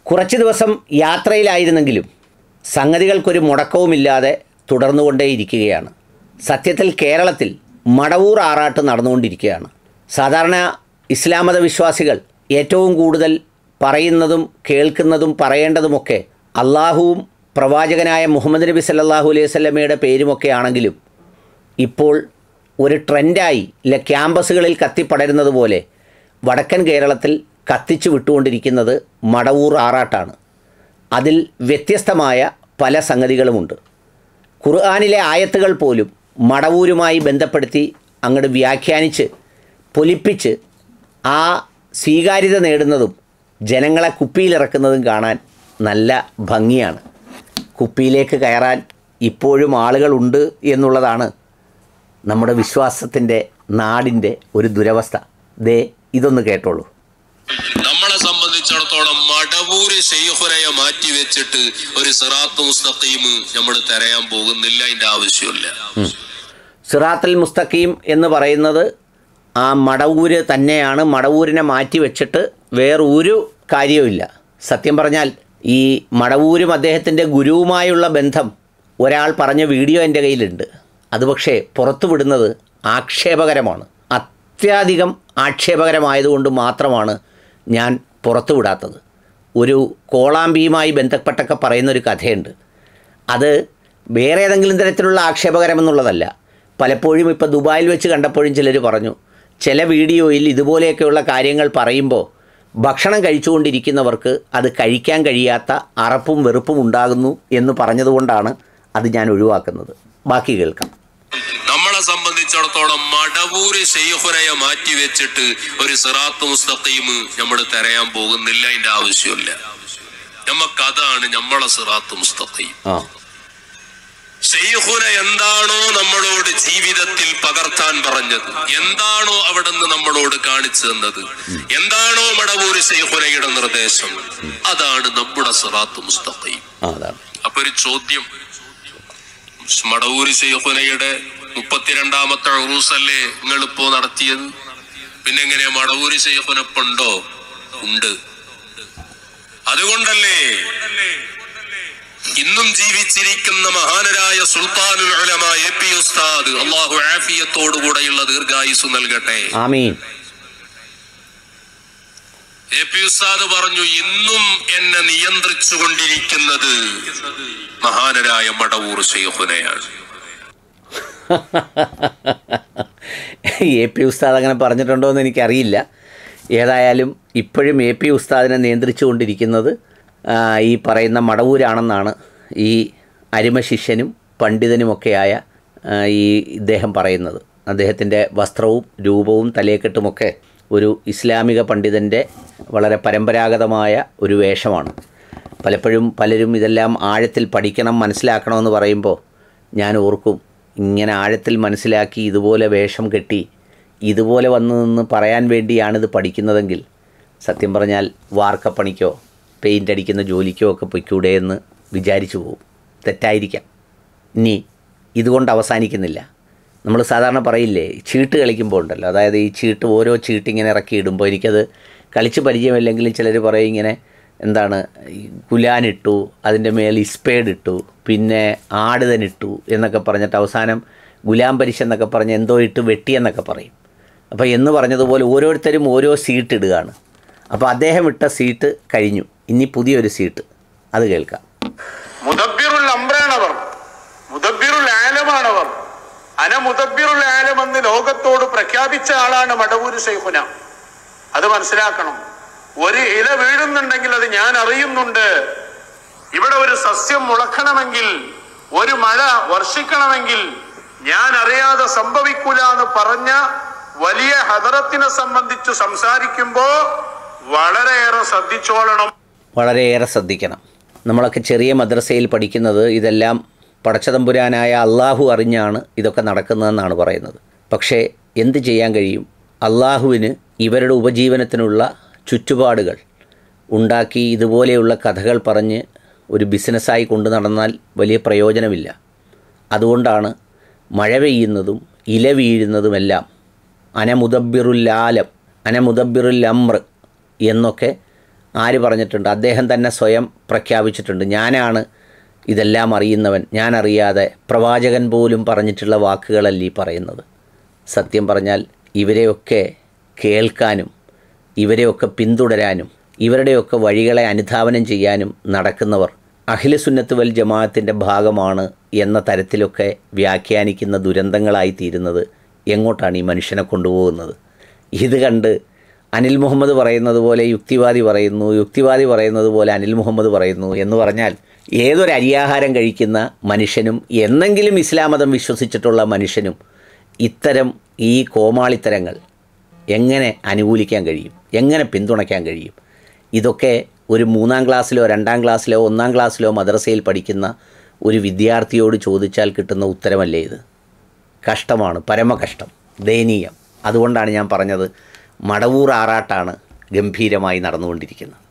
കുറച്ച് ദിവസം യാത്രയിലായിരുന്നെങ്കിലും സംഗതികൾക്കൊരു മുടക്കവുമില്ലാതെ തുടർന്നുകൊണ്ടേയിരിക്കുകയാണ് സത്യത്തിൽ കേരളത്തിൽ മടവൂർ ആറാട്ട് നടന്നുകൊണ്ടിരിക്കുകയാണ് സാധാരണ ഇസ്ലാം മത വിശ്വാസികൾ ഏറ്റവും കൂടുതൽ പറയുന്നതും കേൾക്കുന്നതും പറയേണ്ടതുമൊക്കെ അള്ളാഹുവും പ്രവാചകനായ മുഹമ്മദ് നബി സല്ലല്ലാഹു അലൈഹി വസല്ലമയുടെ പേരുമൊക്കെ ആണെങ്കിലും ഇപ്പോൾ ഒരു ട്രെൻഡായി ഇല്ല ക്യാമ്പസുകളിൽ കത്തിപ്പടരുന്നത് പോലെ വടക്കൻ കേരളത്തിൽ കത്തിച്ചു വിട്ടുകൊണ്ടിരിക്കുന്നത് മടവൂർ ആറാട്ടാണ് അതിൽ വ്യത്യസ്തമായ പല സംഗതികളുമുണ്ട് ഖുർആാനിലെ ആയത്തുകൾ പോലും മടവൂരുമായി ബന്ധപ്പെടുത്തി അങ്ങോട്ട് വ്യാഖ്യാനിച്ച് പൊലിപ്പിച്ച് ആ സ്വീകാര്യത നേടുന്നതും ജനങ്ങളെ കുപ്പിയിലിറക്കുന്നതും കാണാൻ നല്ല ഭംഗിയാണ് കുപ്പിയിലേക്ക് കയറാൻ ഇപ്പോഴും ആളുകളുണ്ട് എന്നുള്ളതാണ് നമ്മുടെ വിശ്വാസത്തിൻ്റെ നാടിൻ്റെ ഒരു ദുരവസ്ഥ ദേ ഇതൊന്ന് കേട്ടോളൂ നമ്മളെ സംബന്ധിച്ചിടത്തോളം മടവൂര് ഷെയ്ഖുനയെ മാറ്റി വെച്ചിട്ട് ഒരു സിറാത്ത് മുസ്തഖീം നമ്മൾ തിരയാൻ പോകുന്നില്ല അതിന്റെ ആവശ്യമില്ല സിറാത്തുൽ മുസ്തഖീം എന്ന് പറയുന്നത് ആ മടവൂര് തന്നെയാണ് മടവൂരിനെ മാറ്റി വെച്ചിട്ട് വേറൊരു കാര്യവുമില്ല സത്യം പറഞ്ഞാൽ ഈ മടവൂരും അദ്ദേഹത്തിൻ്റെ ഗുരുവുമായുള്ള ബന്ധം ഒരാൾ പറഞ്ഞ വീഡിയോ എൻ്റെ കയ്യിലുണ്ട് അത് പക്ഷേ പുറത്തു വിടുന്നത് ആക്ഷേപകരമാണ് അത്യധികം ആക്ഷേപകരമായതുകൊണ്ട് മാത്രമാണ് ഞാൻ പുറത്തു വിടാത്തത് ഒരു കോളാമ്പിയുമായി ബന്ധപ്പെട്ടൊക്കെ പറയുന്നൊരു കഥയുണ്ട് അത് വേറെ ഏതെങ്കിലും തരത്തിലുള്ള ആക്ഷേപകരമെന്നുള്ളതല്ല പലപ്പോഴും ഇപ്പോൾ ദുബായിൽ വെച്ച് കണ്ടപ്പോഴും ചിലർ പറഞ്ഞു ചില വീഡിയോയിൽ ഇതുപോലെയൊക്കെയുള്ള കാര്യങ്ങൾ പറയുമ്പോൾ ഭക്ഷണം കഴിച്ചുകൊണ്ടിരിക്കുന്നവർക്ക് അത് കഴിക്കാൻ കഴിയാത്ത അറപ്പും വെറുപ്പും ഉണ്ടാകുന്നു എന്ന് പറഞ്ഞതുകൊണ്ടാണ് അത് ഞാൻ ഒഴിവാക്കുന്നത് ബാക്കി കേൾക്കാം നമ്മളെ സംബന്ധിച്ചിടത്തോളം മടവൂര് ഷെയ്ഖുനയെ മാറ്റി വെച്ചിട്ട് ഒരു സിറാത്ത് മുസ്തഖീം നമ്മൾ തിരയാൻ പോകുന്നില്ല അതിന്റെ ആവശ്യമില്ല നമുക്ക് അതാണ് നമ്മളെ സിറാത്ത് മുസ്തഖീം ആ ഷെയ്ഖുന എന്താണോ നമ്മളോട് ജീവിതത്തിൽ പകർത്താൻ പറഞ്ഞത് എന്താണോ അവിടുന്ന് നമ്മളോട് കാണിച്ചു തന്നത് എന്താണോ മടവൂര് ഷെയ്ഖുനയുടെ നിർദ്ദേശം അതാണ് നമ്മുടെ സിറാത്ത് മുസ്തഖീം ആ അതാണ് അപ്പൊ ഒരു ചോദ്യം മടവൂര് ഷെയ്ഖുനയുടെ മുപ്പത്തിരണ്ടാമത്തെ ഉറൂസല്ലേ നിങ്ങളിപ്പോ നടത്തിയത് പിന്നെ എങ്ങനെയാ മടവൂര് ഷെയ്ഖുനപ്പുണ്ടോ ഉണ്ട് അതുകൊണ്ടല്ലേ ഇന്നും ജീവിച്ചിരിക്കുന്ന മഹാനരായ സുൽത്താനുൽ ഉലമ എ പി ഉസ്താദ് അള്ളാഹു ആഫിയത്തോടുകൂടെയുള്ള ദീർഘായുസ് നൽകട്ടെ ആമീൻ എ പി ഉസ്താദ് പറഞ്ഞു ഇന്നും എന്നെ നിയന്ത്രിച്ചു കൊണ്ടിരിക്കുന്നത് മഹാനരായ മടവൂർ ഷെയ്ഖുനയാണ് എ പി ഉസ്താദ് അങ്ങനെ പറഞ്ഞിട്ടുണ്ടോ എന്ന് എനിക്കറിയില്ല ഏതായാലും ഇപ്പോഴും എ പി ഉസ്താദിനെ നിയന്ത്രിച്ചു കൊണ്ടിരിക്കുന്നത് ആ, ഈ പറയുന്ന മടവൂരാണെന്നാണ് ഈ അരിമ ശിഷ്യനും പണ്ഡിതനുമൊക്കെയായ ആ, ഈ ഇദ്ദേഹം പറയുന്നത് അദ്ദേഹത്തിൻ്റെ വസ്ത്രവും രൂപവും തലയെക്കെട്ടുമൊക്കെ ഒരു ഇസ്ലാമിക പണ്ഡിതൻ്റെ വളരെ പരമ്പരാഗതമായ ഒരു വേഷമാണ് പലപ്പോഴും പലരും ഇതെല്ലാം ആഴത്തിൽ പഠിക്കണം മനസ്സിലാക്കണമെന്ന് പറയുമ്പോൾ ഞാൻ ഓർക്കും ഇങ്ങനെ ആഴത്തിൽ മനസ്സിലാക്കി ഇതുപോലെ വേഷം കെട്ടി ഇതുപോലെ വന്നു നിന്ന് പറയാൻ വേണ്ടിയാണിത് പഠിക്കുന്നതെങ്കിൽ സത്യം പറഞ്ഞാൽ വാർക്കപ്പണിക്കോ പെയിൻ്റ് അടിക്കുന്ന ജോലിക്കോ ഒക്കെ പൊയ്ക്കൂടെ എന്ന് വിചാരിച്ചു പോകും തെറ്റായിരിക്കാം ഇനി ഇതുകൊണ്ട് അവസാനിക്കുന്നില്ല നമ്മൾ സാധാരണ പറയില്ലേ ചീട്ട് കളിക്കുമ്പോൾ ഉണ്ടല്ലോ അതായത് ഈ ചീട്ട് ഓരോ ചീട്ട് ഇങ്ങനെ ഇറക്കി ഇടുമ്പോൾ എനിക്കത് കളിച്ച് പരിചയമില്ലെങ്കിലും ചിലർ പറയും ഇങ്ങനെ എന്താണ് ഈ ഗുലാനിട്ടു അതിൻ്റെ മേൽ ഇസ്പേഡ് ഇട്ടു പിന്നെ ആടുതനിട്ടു എന്നൊക്കെ പറഞ്ഞിട്ട് അവസാനം ഗുലാം പരിശ് എന്നൊക്കെ പറഞ്ഞ് എന്തോ ഇട്ട് വെട്ടിയെന്നൊക്കെ പറയും അപ്പോൾ എന്ന് പറഞ്ഞതുപോലെ ഓരോരുത്തരും ഓരോ സീറ്റ് ഇടുകയാണ് അപ്പോൾ അദ്ദേഹം ഇട്ട സീറ്റ് കഴിഞ്ഞു ഇനി പുതിയൊരു സീറ്റ് അത് കേൾക്കാം മുദബ്ബിറുൽ അമ്രാണവർ മുദബ്ബിറുൽ ആലമാണവർ അന മുദബ്ബിറുൽ ആലം എന്ന് ലോകത്തോട് പ്രഖ്യാപിച്ച ആളാണ് മടവൂര് ശൈഖുന അത് മനസ്സിലാക്കണം ഒരു ഇല വീഴുന്നുണ്ടെങ്കിൽ അത് ഞാൻ അറിയുന്നുണ്ട് ഇവിടെ ഒരു സസ്യം മുളക്കണമെങ്കിൽ ഒരു മഴ വർഷിക്കണമെങ്കിൽ ഞാൻ അറിയാതെ സംഭവിക്കൂല എന്ന് പറഞ്ഞ വലിയ ഹദറത്തിനെ സംബന്ധിച്ച് സംസാരിക്കുമ്പോ വളരെയേറെ ശ്രദ്ധിച്ചോളണം വളരെയേറെ ശ്രദ്ധിക്കണം നമ്മളൊക്കെ ചെറിയ മദ്രസയിൽ പഠിക്കുന്നത് ഇതെല്ലാം പടച്ചതമ്പുരാനായ അള്ളാഹു അറിഞ്ഞാണ് ഇതൊക്കെ നടക്കുന്നതെന്നാണ് പറയുന്നത് പക്ഷേ എന്ത് ചെയ്യാൻ കഴിയും അള്ളാഹുവിന് ഇവരുടെ ഉപജീവനത്തിനുള്ള ചുറ്റുപാടുകൾ ഉണ്ടാക്കി ഇതുപോലെയുള്ള കഥകൾ പറഞ്ഞ് ഒരു ബിസിനസ്സായി കൊണ്ടു നടന്നാൽ വലിയ പ്രയോജനമില്ല അതുകൊണ്ടാണ് മഴ പെയ്യുന്നതും ഇല വീഴുന്നതുമെല്ലാം അനമുദബിറുൽ ആലം അനമുദബിറുൽ അമ്ര എന്നൊക്കെ ആര് പറഞ്ഞിട്ടുണ്ട് അദ്ദേഹം തന്നെ സ്വയം പ്രഖ്യാപിച്ചിട്ടുണ്ട് ഞാനാണ് ഇതെല്ലാം അറിയുന്നവൻ ഞാൻ അറിയാതെ പ്രവാചകൻ പോലും പറഞ്ഞിട്ടുള്ള വാക്കുകളല്ല ഈ പറയുന്നത് സത്യം പറഞ്ഞാൽ ഇവരെയൊക്കെ കേൾക്കാനും ഇവരെയൊക്കെ പിന്തുടരാനും ഇവരുടെയൊക്കെ വഴികളെ അനുധാവനം ചെയ്യാനും നടക്കുന്നവർ അഖിലസുന്നത്ത് വൽ ജമാഅത്തിൻ്റെ ഭാഗമാണ് എന്ന തരത്തിലൊക്കെ വ്യാഖ്യാനിക്കുന്ന ദുരന്തങ്ങളായി തീരുന്നത് എങ്ങോട്ടാണ് ഈ മനുഷ്യനെ കൊണ്ടുപോകുന്നത് ഇത് കണ്ട് അനിൽ മുഹമ്മദ് പറയുന്നത് പോലെ യുക്തിവാദി പറയുന്നു യുക്തിവാദി പറയുന്നത് പോലെ അനിൽ മുഹമ്മദ് പറയുന്നു എന്ന് പറഞ്ഞാൽ ഏതൊരു അരിയാഹാരം കഴിക്കുന്ന മനുഷ്യനും എന്നെങ്കിലും ഇസ്ലാം മതം വിശ്വസിച്ചിട്ടുള്ള മനുഷ്യനും ഇത്തരം ഈ കോമാളിത്തരങ്ങൾ എങ്ങനെ അനുകൂലിക്കാൻ കഴിയും എങ്ങനെ പിന്തുണയ്ക്കാൻ കഴിയും ഇതൊക്കെ ഒരു മൂന്നാം ക്ലാസ്സിലോ രണ്ടാം ക്ലാസ്സിലോ ഒന്നാം ക്ലാസ്സിലോ മദ്രസയിൽ പഠിക്കുന്ന ഒരു വിദ്യാർത്ഥിയോട് ചോദിച്ചാൽ കിട്ടുന്ന ഉത്തരമല്ലേ ഇത് കഷ്ടമാണ് പരമകഷ്ടം ദയനീയം അതുകൊണ്ടാണ് ഞാൻ പറഞ്ഞത് മടവൂർ ആറാട്ടാണ് ഗംഭീരമായി നടന്നുകൊണ്ടിരിക്കുന്നത്